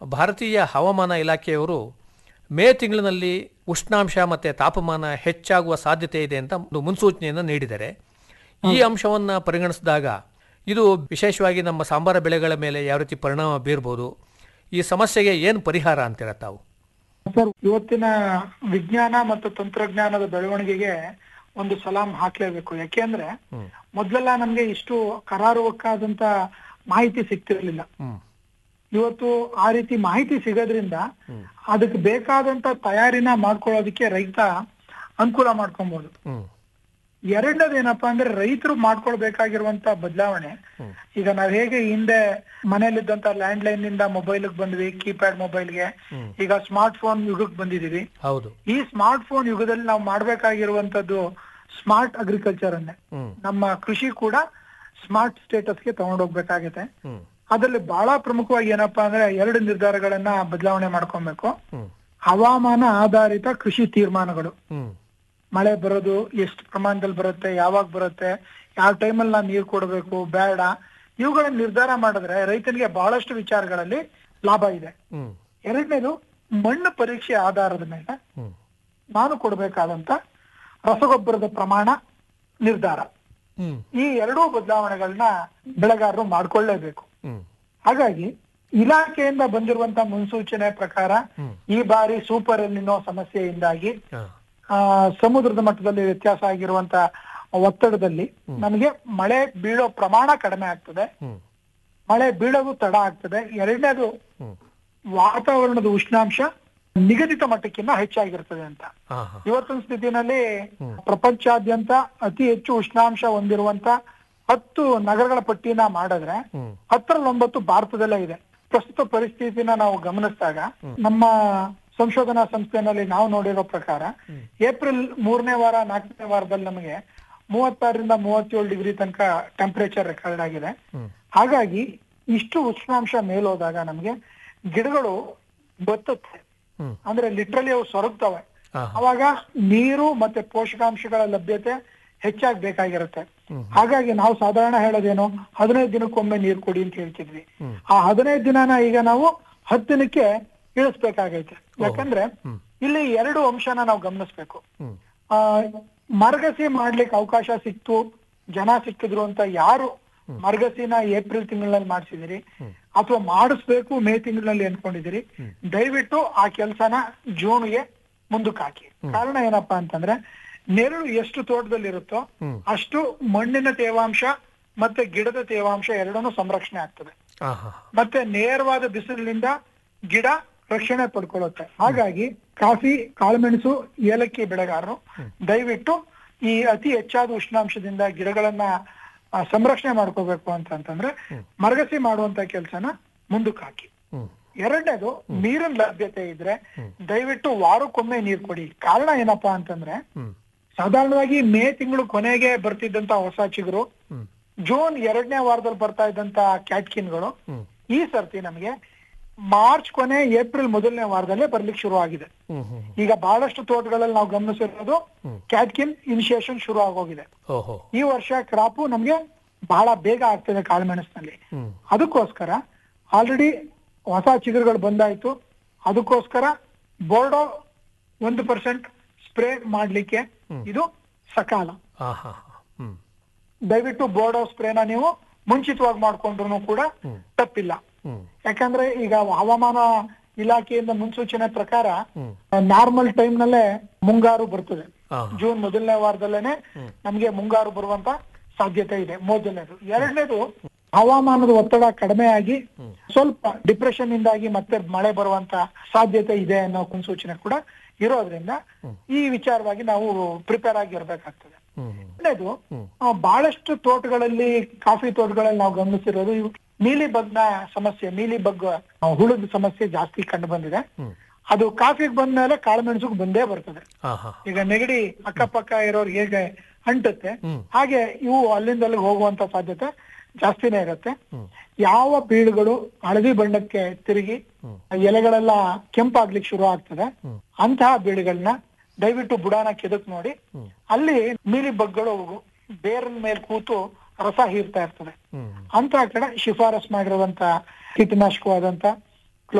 ಭಾರತೀಯ ಹವಾಮಾನ ಇಲಾಖೆಯವರು ಮೇ ತಿಂಗಳಿನಲ್ಲಿ ಉಷ್ಣಾಂಶ ಮತ್ತು ತಾಪಮಾನ ಹೆಚ್ಚಾಗುವ ಸಾಧ್ಯತೆ ಇದೆ ಅಂತ ಒಂದು ಮುನ್ಸೂಚನೆಯನ್ನು ನೀಡಿದ್ದಾರೆ ಈ ಅಂಶವನ್ನು ಪರಿಗಣಿಸಿದಾಗ ಇದು ವಿಶೇಷವಾಗಿ ನಮ್ಮ ಸಾಂಬಾರ ಬೆಳೆಗಳ ಮೇಲೆ ಯಾವ ರೀತಿ ಪರಿಣಾಮ ಬೀರ್ಬೋದು ಈ ಸಮಸ್ಯೆಗೆ ಏನು ಪರಿಹಾರ ಅಂತೀರ ತಾವು ಸರ್ ಇವತ್ತಿನ ವಿಜ್ಞಾನ ಮತ್ತು ತಂತ್ರಜ್ಞಾನದ ಬೆಳವಣಿಗೆಗೆ ಒಂದು ಸಲಾಂ ಹಾಕ್ಲೇಬೇಕು ಯಾಕೆಂದ್ರೆ ಹ್ಮ್. ಮೊದ್ಲೆಲ್ಲ ನಮ್ಗೆ ಇಷ್ಟು ಕರಾರುವಕ್ಕಾದಂತ ಮಾಹಿತಿ ಸಿಗ್ತಿರ್ಲಿಲ್ಲ ಹ್ಮ್ ಇವತ್ತು ಆ ರೀತಿ ಮಾಹಿತಿ ಸಿಗೋದ್ರಿಂದ ಅದಕ್ಕೆ ಬೇಕಾದಂತ ತಯಾರಿನ ಮಾಡ್ಕೊಳ್ಳೋದಕ್ಕೆ ರೈತ ಅನುಕೂಲ ಮಾಡ್ಕೊಬಹುದು ಹ್ಮ್ ಎರಡನೇದು ಏನಪ್ಪಾ ಅಂದ್ರೆ ರೈತರು ಮಾಡ್ಕೊಳ್ಬೇಕಾಗಿರುವಂತ ಬದಲಾವಣೆ ಈಗ ನಾವ್ ಹೇಗೆ ಹಿಂದೆ ಮನೇಲಿದ್ದಂತ ಲ್ಯಾಂಡ್ ಲೈನ್ ನಿಂದ ಮೊಬೈಲ್ ಬಂದ್ವಿ ಕೀಪ್ಯಾಡ್ ಮೊಬೈಲ್ಗೆ ಈಗ ಸ್ಮಾರ್ಟ್ ಫೋನ್ ಯುಗಕ್ಕೆ ಬಂದಿದೀವಿ ಹೌದು ಈ ಸ್ಮಾರ್ಟ್ ಫೋನ್ ಯುಗದಲ್ಲಿ ನಾವು ಮಾಡ್ಬೇಕಾಗಿರುವಂತದ್ದು ಸ್ಮಾರ್ಟ್ ಅಗ್ರಿಕಲ್ಚರ್ ಅನ್ನೇ ಹ್ಮ್ ನಮ್ಮ ಕೃಷಿ ಕೂಡ ಸ್ಮಾರ್ಟ್ ಸ್ಟೇಟಸ್ಗೆ ತಗೊಂಡೋಗ್ಬೇಕಾಗತ್ತೆ ಹ್ಮ್ ಅದರಲ್ಲಿ ಬಹಳ ಪ್ರಮುಖವಾಗಿ ಏನಪ್ಪಾ ಅಂದ್ರೆ ಎರಡು ನಿರ್ಧಾರಗಳನ್ನ ಬದಲಾವಣೆ ಮಾಡ್ಕೊಬೇಕು ಹ್ಮ್ ಹವಾಮಾನ ಆಧಾರಿತ ಕೃಷಿ ತೀರ್ಮಾನಗಳು ಹ್ಮ್ ಮಳೆ ಬರೋದು ಎಷ್ಟು ಪ್ರಮಾಣದಲ್ಲಿ ಬರುತ್ತೆ ಯಾವಾಗ ಬರುತ್ತೆ ಯಾವ ಟೈಮಲ್ಲಿ ನಾವು ನೀರು ಕೊಡಬೇಕು ಬೇಡ ಇವುಗಳನ್ನ ನಿರ್ಧಾರ ಮಾಡಿದ್ರೆ ರೈತನಿಗೆ ಬಹಳಷ್ಟು ವಿಚಾರಗಳಲ್ಲಿ ಲಾಭ ಇದೆ ಹ್ಮ್ ಎರಡನೇದು ಮಣ್ಣು ಪರೀಕ್ಷೆ ಆಧಾರದ ಮೇಲೆ ಹ್ಮ್ ನಾನು ಕೊಡಬೇಕಾದಂತ ರಸಗೊಬ್ಬರದ ಪ್ರಮಾಣ ನಿರ್ಧಾರ ಹ್ಮ್ ಈ ಎರಡೂ ಬದಲಾವಣೆಗಳನ್ನ ಬೆಳೆಗಾರರು ಮಾಡ್ಕೊಳ್ಳೇಬೇಕು ಹ್ಮ್ ಹಾಗಾಗಿ ಇಲಾಖೆಯಿಂದ ಬಂದಿರುವಂತ ಮುನ್ಸೂಚನೆ ಪ್ರಕಾರ ಹ್ಮ್. ಈ ಬಾರಿ ಸೂಪರ್ ಎಲ್ಲಿನೋ ಸಮಸ್ಯೆಯಿಂದಾಗಿ ಹಾ ಆ, ಸಮುದ್ರದ ಮಟ್ಟದಲ್ಲಿ ವ್ಯತ್ಯಾಸ ಆಗಿರುವಂತ ಒತ್ತಡದಲ್ಲಿ ನಮಗೆ ಮಳೆ ಬೀಳೋ ಪ್ರಮಾಣ ಕಡಿಮೆ ಆಗ್ತದೆ ಹ್ಮ್ ಮಳೆ ಬೀಳೋದು ತಡ ಆಗ್ತದೆ ಎರಡನೇದು ಹ್ಮ್ ವಾತಾವರಣದ ಉಷ್ಣಾಂಶ ನಿಗದಿತ ಮಟ್ಟಕ್ಕಿಂತ ಹೆಚ್ಚಾಗಿರ್ತದೆ ಅಂತ ಹಾ ಹಾ ಇವತ್ತಿನ ಸ್ಥಿತಿನಲ್ಲಿ ಪ್ರಪಂಚಾದ್ಯಂತ ಅತಿ ಹೆಚ್ಚು ಉಷ್ಣಾಂಶ ಹೊಂದಿರುವಂತ ಹತ್ತು ನಗರಗಳ ಪಟ್ಟಿನ ಮಾಡಿದ್ರೆ ಹ್ಮ್ ಹತ್ತರಲ್ಲಿ ಒಂಬತ್ತು ಭಾರತದಲ್ಲೇ ಇದೆ ಪ್ರಸ್ತುತ ಪರಿಸ್ಥಿತಿನ ನಾವು ಗಮನಿಸಿದಾಗ ನಮ್ಮ ಸಂಶೋಧನಾ ಸಂಸ್ಥೆನಲ್ಲಿ ನಾವು ನೋಡಿರೋ ಪ್ರಕಾರ ಏಪ್ರಿಲ್ ಮೂರನೇ ವಾರ ನಾಲ್ಕನೇ ವಾರದಲ್ಲಿ ನಮಗೆ ಮೂವತ್ತಾರರಿಂದ ಮೂವತ್ತೇಳು ಡಿಗ್ರಿ ತನಕ ಟೆಂಪರೇಚರ್ ರೆಕಾರ್ಡ್ ಆಗಿದೆ ಹ್ಮ್ ಹಾಗಾಗಿ ಇಷ್ಟು ಉಷ್ಣಾಂಶ ಮೇಲೋದಾಗ ನಮಗೆ ಗಿಡಗಳು ಬತ್ತುತ್ತೆ ಹ್ಮ್ ಅಂದ್ರೆ ಲಿಟ್ರಲಿ ಅವು ಸೊರಗ್ತವೆ ಹಾ ಅವಾಗ ನೀರು ಮತ್ತೆ ಪೋಷಕಾಂಶಗಳ ಲಭ್ಯತೆ ಹೆಚ್ಚಾಗಿ ಬೇಕಾಗಿರುತ್ತೆ ಹಾಗಾಗಿ ನಾವು ಸಾಧಾರಣ ಹೇಳೋದೇನು ಹದಿನೈದು ದಿನಕ್ಕೊಮ್ಮೆ ನೀರು ಕೊಡಿ ಅಂತ ಹೇಳ್ತಿದ್ವಿ ಆ ಹದಿನೈದು ದಿನನ ಈಗ ನಾವು ಹತ್ತು ದಿನಕ್ಕೆ ಇಳಿಸ್ಬೇಕಾಗೈತೆ ಯಾಕಂದ್ರೆ ಇಲ್ಲಿ ಎರಡು ಅಂಶನ ನಾವು ಗಮನಿಸ್ಬೇಕು ಹ್ಮ್ ಆ ಮರಗಸಿ ಮಾಡ್ಲಿಕ್ಕೆ ಅವಕಾಶ ಸಿಕ್ತು ಜನ ಸಿಕ್ಕಿದ್ರು ಅಂತ ಯಾರು ಮರಗಸಿನ ಏಪ್ರಿಲ್ ತಿಂಗಳಲ್ಲಿ ಮಾಡಿಸಿದಿರಿ ಅಥವಾ ಮಾಡಿಸ್ಬೇಕು ಮೇ ತಿಂಗಳಲ್ಲಿ ಅನ್ಕೊಂಡಿದಿರಿ ದಯವಿಟ್ಟು ಆ ಕೆಲಸನ ಜೂನ್ಗೆ ಮುಂದಕ್ಕೆ ಹಾಕಿ ಕಾರಣ ಏನಪ್ಪಾ ಅಂತಂದ್ರೆ ನೆರಳು ಎಷ್ಟು ತೋಟದಲ್ಲಿ ಇರುತ್ತೋ ಅಷ್ಟು ಮಣ್ಣಿನ ತೇವಾಂಶ ಮತ್ತೆ ಗಿಡದ ತೇವಾಂಶ ಎರಡನ್ನೂ ಸಂರಕ್ಷಣೆ ಆಗ್ತದೆ ಹಾ ಹಾ ಮತ್ತೆ ನೇರವಾದ ಬಿಸಿಲಿನಿಂದ ಗಿಡ ರಕ್ಷಣೆ ಪಡ್ಕೊಳ್ಳುತ್ತೆ ಹಾಗಾಗಿ ಕಾಫಿ ಕಾಳುಮೆಣಸು ಏಲಕ್ಕಿ ಬೆಳೆಗಾರರು ದಯವಿಟ್ಟು ಈ ಅತಿ ಹೆಚ್ಚಾದ ಉಷ್ಣಾಂಶದಿಂದ ಗಿಡಗಳನ್ನ ಆ, ಸಂರಕ್ಷಣೆ ಮಾಡ್ಕೋಬೇಕು ಅಂತಂತಂದ್ರೆ ಮರಗಸಿ ಮಾಡುವಂತ ಕೆಲಸನ ಮುಂದಕ್ಕೆ ಹಾಕಿ ಹ್ಮ್ ಎರಡನೇದು ನೀರಿನ ಲಭ್ಯತೆ ಇದ್ರೆ ದಯವಿಟ್ಟು ವಾರಕ್ಕೊಮ್ಮೆ ನೀರು ಕೊಡಿ ಕಾರಣ ಏನಪ್ಪಾ ಅಂತಂದ್ರೆ ಹ್ಮ್ ಸಾಧಾರಣವಾಗಿ ಮೇ ತಿಂಗಳು ಕೊನೆಗೆ ಬರ್ತಿದ್ದಂತ ಹೊಸ ಚಿಗುರು ಹ್ಮ್ ಜೂನ್ ಎರಡನೇ ವಾರದಲ್ಲಿ ಬರ್ತಾ ಇದ್ದಂತ ಕ್ಯಾಟ್ಕಿನ್ಗಳು ಹ್ಮ್ ಈ ಸರ್ತಿ ನಮಗೆ ಮಾರ್ಚ್ ಕೊನೆ ಏಪ್ರಿಲ್ ಮೊದಲನೇ ವಾರದಲ್ಲೇ ಬರ್ಲಿಕ್ಕೆ ಶುರು ಆಗಿದೆ ಹ್ಮ್ ಹ್ಮ್ ಈಗ ಬಹಳಷ್ಟು ತೋಟಗಳಲ್ಲಿ ನಾವು ಗಮನಿಸಿರೋದು ಕ್ಯಾಟ್ಕಿನ್ ಇನಿಷಿಯೇಷನ್ ಶುರು ಆಗೋಗಿದೆ ಓಹೋ ಈ ವರ್ಷ ಕ್ರಾಪು ನಮ್ಗೆ ಬಹಳ ಬೇಗ ಆಗ್ತದೆ ಕಾಳುಮೆಣಸಿನಲ್ಲಿ ಹ್ಮ್ ಅದಕ್ಕೋಸ್ಕರ ಆಲ್ರೆಡಿ ಹೊಸ ಚಿಗುರುಗಳು ಬಂದಾಯ್ತು ಅದಕ್ಕೋಸ್ಕರ ಬೋರ್ಡೋ ಒಂದು ಪರ್ಸೆಂಟ್ ಸ್ಪ್ರೇ ಮಾಡ್ಲಿಕ್ಕೆ ಇದು ಸಕಾಲ ಹಾ ಹಾ ಹಾ ಹ್ಮ್ ದಯವಿಟ್ಟು ಬೋರ್ಡೋ ಸ್ಪ್ರೇನ ನೀವು ಮುಂಚಿತವಾಗಿ ಮಾಡ್ಕೊಂಡ್ರು ಕೂಡ ತಪ್ಪಿಲ್ಲ ಹ್ಮ್ ಯಾಕಂದ್ರೆ ಈಗ ಹವಾಮಾನ ಇಲಾಖೆಯಿಂದ ಮುನ್ಸೂಚನೆ ಪ್ರಕಾರ ಹ್ಮ್ ನಾರ್ಮಲ್ ಟೈಮ್ ನಲ್ಲೇ ಮುಂಗಾರು ಬರ್ತದೆ ಹಾ ಜೂನ್ ಮೊದಲನೇ ವಾರದಲ್ಲೇನೆ ನಮ್ಗೆ ಮುಂಗಾರು ಬರುವಂತ ಸಾಧ್ಯತೆ ಇದೆ ಮೊದಲನೇದು ಎರಡನೇದು ಹವಾಮಾನದ ಒತ್ತಡ ಕಡಿಮೆ ಆಗಿ ಸ್ವಲ್ಪ ಡಿಪ್ರೆಷನ್ ಇಂದಾಗಿ ಮತ್ತೆ ಮಳೆ ಬರುವಂತ ಸಾಧ್ಯತೆ ಇದೆ ಅನ್ನೋ ಮುನ್ಸೂಚನೆ ಕೂಡ ಇರೋದ್ರಿಂದ ಈ ವಿಚಾರವಾಗಿ ನಾವು ಪ್ರಿಪೇರ್ ಆಗಿರ್ಬೇಕಾಗ್ತದೆ ಹ್ಮ್ ಎರಡನೇದು ಆ, ಬಹಳಷ್ಟು ತೋಟಗಳಲ್ಲಿ ಕಾಫಿ ತೋಟಗಳಲ್ಲಿ ನಾವು ಗಮನಿಸಿರೋದು ಇವು ನೀಲಿ ಬಗ್ನ ಸಮಸ್ಯೆ ನೀಲಿ ಬಗ್ ಆ, ಹುಳದ ಸಮಸ್ಯೆ ಜಾಸ್ತಿ ಕಂಡು ಬಂದಿದೆ ಅದು ಕಾಫಿಗೆ ಬಂದ್ಮೇಲೆ ಕಾಳುಮೆಣಸಿಗೆ ಬಂದೇ ಬರ್ತದೆ ಹಾ ಹಾ ಈಗ ನೆಗಡಿ ಅಕ್ಕಪಕ್ಕ ಇರೋರ್ಗೆ ಹೇಗೆ ಅಂಟುತ್ತೆ ಹಾಗೆ ಇವು ಅಲ್ಲಿಂದ ಅಲ್ಲಿಗೆ ಹೋಗುವಂತ ಸಾಧ್ಯತೆ ಜಾಸ್ತಿನೇ ಇರುತ್ತೆ ಯಾವ ಬೀಳುಗಳು ಹಳದಿ ಬಣ್ಣಕ್ಕೆ ತಿರುಗಿ ಎಲೆಗಳೆಲ್ಲ ಕೆಂಪಾಗ್ಲಿಕ್ಕೆ ಶುರು ಆಗ್ತದೆ ಅಂತಹ ಬೀಳುಗಳನ್ನ ದಯವಿಟ್ಟು ಬುಡಾನ ಕೆದಕ್ ನೋಡಿ ಅಲ್ಲಿ ನೀಲಿ ಬಗ್ಗಳು ಬೇರಿನ ಮೇಲೆ ಕೂತು ರಸ ಹೀರ್ತಾ ಇರ್ತದೆ ಹ್ಮ್ ಅಂತ ಕಡೆ ಶಿಫಾರಸ್ ಮಾಡಿರುವಂತ ಕೀಟನಾಶಕವಾದಂತ